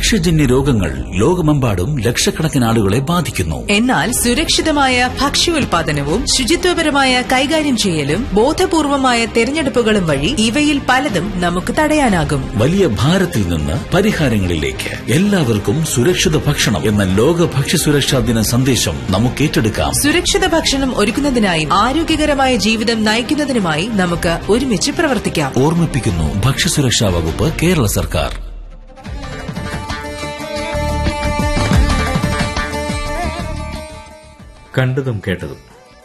ഭക്ഷ്യജന്യ രോഗങ്ങൾ ലോകമെമ്പാടും ലക്ഷക്കണക്കിന് ആളുകളെ ബാധിക്കുന്നു എന്നാൽ സുരക്ഷിതമായ ഭക്ഷ്യോൽപാദനവും ശുചിത്വപരമായ കൈകാര്യം ചെയ്യലും ബോധപൂർവമായ തെരഞ്ഞെടുപ്പുകളും വഴി ഇവയിൽ പലതും നമുക്ക് തടയാനാകും വലിയ ഭാരത്തിൽ നിന്ന് പരിഹാരങ്ങളിലേക്ക് എല്ലാവർക്കും സുരക്ഷിത ഭക്ഷണം എന്ന ലോക ഭക്ഷ്യസുരക്ഷാ ദിന സന്ദേശം നമുക്ക് ഏറ്റെടുക്കാം സുരക്ഷിത ഭക്ഷണം ഒരുക്കുന്നതിനായും ആരോഗ്യകരമായ ജീവിതം നയിക്കുന്നതിനുമായി നമുക്ക് ഒരുമിച്ച് പ്രവർത്തിക്കാം ഓർമ്മിപ്പിക്കുന്നു ഭക്ഷ്യസുരക്ഷാ വകുപ്പ് കേരള സർക്കാർ കണ്ടതും കേട്ടതും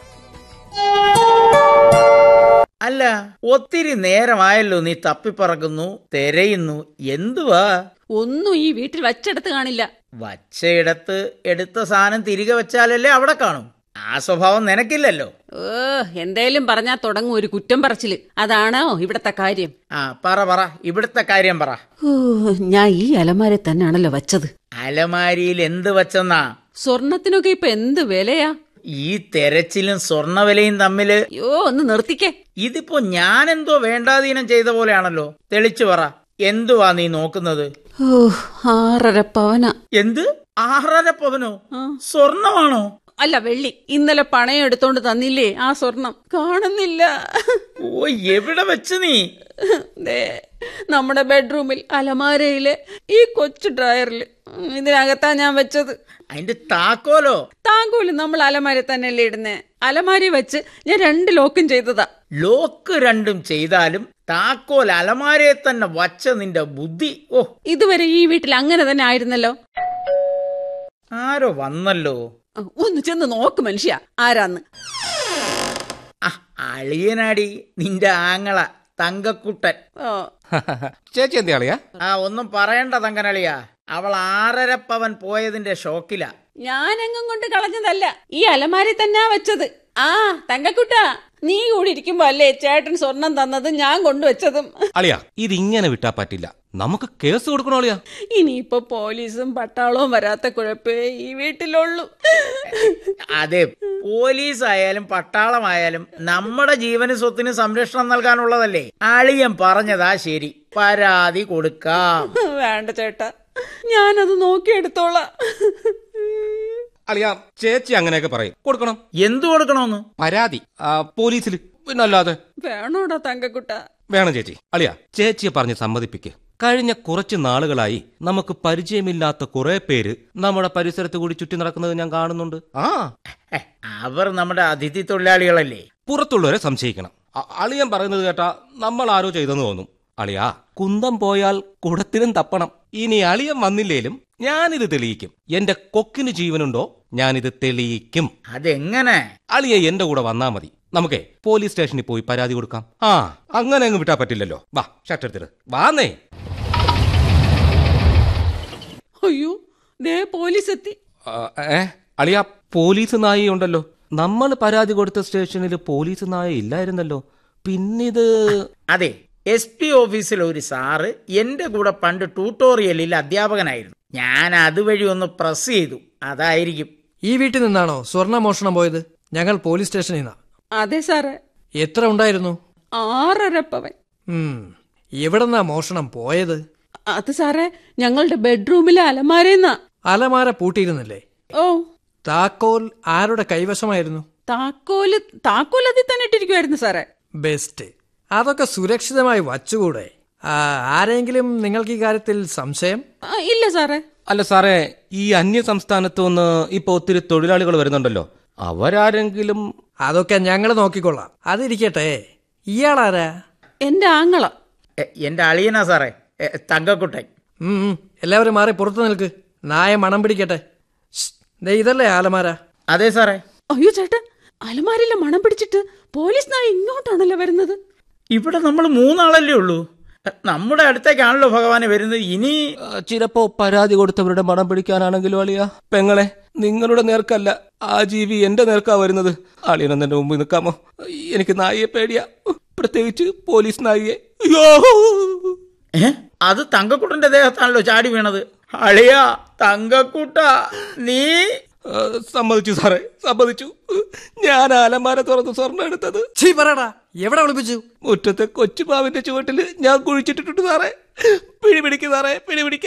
അല്ല ഒത്തിരി നേരമായല്ലോ നീ തപ്പിപ്പറക്കുന്നു തിരയുന്നു എന്തുവാ ഒന്നും ഈ വീട്ടിൽ വച്ചെടുത്ത് കാണില്ല വച്ചയിടത്ത് എടുത്ത സാധനം തിരികെ വെച്ചാലല്ലേ അവിടെ കാണും ആ സ്വഭാവം നിനക്കില്ലല്ലോ ഓ എന്തേലും പറഞ്ഞാ തുടങ്ങും ഒരു കുറ്റം പറച്ചില് അതാണോ ഇവിടത്തെ കാര്യം ആ പറ പറ ഇവിടുത്തെ കാര്യം പറ ഓ ഞാൻ ഈ അലമാരെ തന്നെയാണല്ലോ വച്ചത് അലമാരിയിൽ എന്ത് വച്ചെന്നാ സ്വർണത്തിനൊക്കെ ഇപ്പൊ എന്ത് വിലയാ ഈ തെരച്ചിലും സ്വർണവിലയും തമ്മില് അയ്യോ ഒന്ന് നിർത്തിക്കേ ഇതിപ്പോ ഞാനെന്തോ വേണ്ടാധീനം ചെയ്ത പോലെയാണല്ലോ തെളിച്ചു പറ എന്തുവാ നീ നോക്കുന്നത് ഓ ആറര പവന എന്ത് ആറര പവനോ ആ. സ്വർണമാണോ അല്ല വെള്ളി ഇന്നലെ പണയം എടുത്തോണ്ട് തന്നില്ലേ ആ സ്വർണം കാണുന്നില്ല ഓ എവിടെ വെച്ച് നീ ദേ, നമ്മുടെ ബെഡ്റൂമിൽ അലമാരയിലെ ഈ കൊച്ചു ഡ്രയറിൽ ഇതിനകത്താ ഞാൻ വെച്ചത് അതിന്റെ താക്കോലോ താങ്കൂല് നമ്മൾ അലമാരി തന്നെയല്ലേ ഇടുന്നേ അലമാരി വെച്ച് ഞാൻ രണ്ട് ലോക്കും ചെയ്തതാ ലോക്ക് രണ്ടും ചെയ്താലും താക്കോൽ അലമാരയെ തന്നെ വച്ച നിന്റെ ബുദ്ധി ഓ ഇതുവരെ ഈ വീട്ടിൽ അങ്ങനെ തന്നെ ആയിരുന്നല്ലോ ആരോ വന്നല്ലോ ആ, ഒന്ന് ചെന്ന് നോക്ക് മനുഷ്യ ആരാന്ന് ആ അളിയനാടി നിന്റെ ആങ്ങള തങ്കക്കുട്ടൻ ഓ ചേച്ചി എന്ത് കളിയാ ആ ഒന്നും പറയണ്ട തങ്കനളിയാ അവൾ ആറര പവൻ പോയതിന്റെ ഷോക്കിലാ ഞാനെങ്ങും കൊണ്ട് കളഞ്ഞതല്ല ഈ അലമാരി തന്നെയാ വെച്ചത് ആ തങ്കക്കുട്ട നീ കൂടി ഇരിക്കുമ്പോ അല്ലേ ചേട്ടൻ സ്വർണം തന്നതും ഞാൻ കൊണ്ടുവച്ചതും അളിയാ ഇതിങ്ങനെ വിട്ടാ പറ്റില്ല നമുക്ക് കേസ് കൊടുക്കണോ അളിയാ ഇനിയിപ്പോ പോലീസും പട്ടാളവും വരാത്ത കുഴപ്പേ ഈ വീട്ടിലുള്ളൂ അതെ പോലീസ് ആയാലും പട്ടാളമായാലും നമ്മുടെ ജീവനും സ്വത്തിനും സംരക്ഷണം നൽകാനുള്ളതല്ലേ അളിയൻ പറഞ്ഞതാ ശരി പരാതി കൊടുക്കാം വേണ്ട ചേട്ടാ ഞാനത് നോക്കിയെടുത്തോളാം അളിയാ ചേച്ചി അങ്ങനെയൊക്കെ പറയും കൊടുക്കണം എന്തു കൊടുക്കണോന്ന് പരാതി ആ, പോലീസില് പിന്നല്ലാതെ വേണോടാ തങ്കക്കുട്ട വേണം ചേച്ചി അളിയാ ചേച്ചിയെ പറഞ്ഞ് സമ്മതിപ്പിക്ക് കഴിഞ്ഞ കുറച്ച് നാളുകളായി നമുക്ക് പരിചയമില്ലാത്ത കുറെ പേര് നമ്മുടെ പരിസരത്ത് കൂടി ചുറ്റി നടക്കുന്നത് ഞാൻ കാണുന്നുണ്ട് ആ ഹെ, അവർ നമ്മുടെ അതിഥി തൊഴിലാളികളല്ലേ പുറത്തുള്ളവരെ സംശയിക്കണം അ- അളിയൻ പറയുന്നത് കേട്ടാ നമ്മൾ ആരോ ചെയ്തെന്ന് തോന്നും അളിയാ കുന്തം പോയാൽ കുടത്തിനും തപ്പണം ഇനി അളിയൻ വന്നില്ലേലും ഞാനിത് തെളിയിക്കും എന്റെ കൊക്കിന് ജീവനുണ്ടോ ഞാനിത് തെളിയിക്കും അതെങ്ങനെ അളിയ എന്റെ കൂടെ വന്നാ മതി നമുക്കേ പോലീസ് സ്റ്റേഷനിൽ പോയി പരാതി കൊടുക്കാം ആ അങ്ങനെ അങ്ങ് വിട്ടാ പറ്റില്ലല്ലോ വാ ഷർട്ട് എടുത്തിട്ട് വാന്നേ അയ്യോ ദേ പോലീസ് എത്തി ആ, ഏ അളിയ പോലീസ് നായ ഉണ്ടല്ലോ നമ്മൾ പരാതി കൊടുത്ത സ്റ്റേഷനിൽ പോലീസ് നായ ഇല്ലായിരുന്നല്ലോ പിന്നിത് അതെ എസ് പി ഓഫീസിൽ ഒരു സാറ് എന്റെ കൂടെ പണ്ട് ട്യൂട്ടോറിയലിൽ അധ്യാപകനായിരുന്നു ഞാൻ അതുവഴി ഒന്ന് പ്രസ് ചെയ്തു അതായിരിക്കും ഈ വീട്ടിൽ നിന്നാണോ സ്വർണ്ണ മോഷണം പോയത് ഞങ്ങൾ പോലീസ് സ്റ്റേഷനിൽ നിന്നാ അതെ സാറേ എത്ര ഉണ്ടായിരുന്നു ആറര പവൻ ഉം, എവിടെന്നാ മോഷണം പോയത് അത് സാറേ ഞങ്ങളുടെ ബെഡ്റൂമിലെ അലമാരേന്നാ അലമാര പൂട്ടിയിരുന്നില്ലേ ഓ താക്കോൽ ആരുടെ കൈവശമായിരുന്നു താക്കോല് താക്കോൽ അതിൽ തന്നെ ഇട്ടിരിക്കുമായിരുന്നു സാറേ ബെസ്റ്റ് അതൊക്കെ സുരക്ഷിതമായി വച്ചുകൂടെ ആ, ആരെങ്കിലും നിങ്ങൾക്ക് ഈ കാര്യത്തിൽ സംശയം ആ, ഇല്ല സാറേ അല്ല സാറേ ഈ അന്യ സംസ്ഥാനത്ത് നിന്ന് ഇപ്പൊ ഒത്തിരി തൊഴിലാളികൾ വരുന്നുണ്ടല്ലോ അവരാരെങ്കിലും അതൊക്കെ ഞങ്ങൾ നോക്കിക്കൊള്ളാം അതിരിക്കട്ടെ ഇയാളാരാ എന്റെ ആങ്ങള എ, എന്റെ അളിയനാ സാറേ എ, തങ്കക്കുട്ടൻ ഉം, ഉം, എല്ലാവരും മാറി പുറത്തു നിൽക്ക് നായ മണം പിടിക്കട്ടെ ശ്ശ്, ദേ ഇതല്ലേ ആലമാര അതെ സാറേ അയ്യോ ചേട്ടൻ അലമാരിലെ മണം പിടിച്ചിട്ട് പോലീസ് നായ ഇങ്ങോട്ടാണല്ലോ വരുന്നത് ഇവിടെ നമ്മൾ മൂന്നാളല്ലേ ഉള്ളൂ എ, നമ്മുടെ അടുത്തേക്കാണല്ലോ ഭഗവാനെ വരുന്നത് ഇനി ആ, ചിലപ്പോ പരാതി കൊടുത്തവരുടെ മണം പിടിക്കാനാണെങ്കിലും അളിയ പെങ്ങളെ നിങ്ങളുടെ നേർക്കല്ല ആ ജീവി എന്റെ നേർക്കാ വരുന്നത് അളിയനെന്നെ മുമ്പിൽ നിൽക്കാമോ എനിക്ക് നായിയെ പേടിയാ പ്രത്യേകിച്ച് പോലീസ് നായിയെ അയ്യോ ഏ അത് തങ്കക്കുട്ടന്റെ ദേഹത്താണല്ലോ ചാടി വീണത് അളിയാ തങ്കക്കുട്ട നീ ആ, സമ്മതിച്ചു സാറേ സമ്മതിച്ചു ഞാൻ അലമാര തുറന്ന് സ്വർണ്ണം എടുത്തത് ചീ പറയടാ എവിടെ ഒളിപ്പിച്ചു മുറ്റത്തെ കൊച്ചുപാവിന്റെ ചുവട്ടില് ഞാൻ കുഴിച്ചിട്ടിട്ടുണ്ട് സാറേ പിടിപിടിക്ക് സാറേ പിടിപിടിക്ക്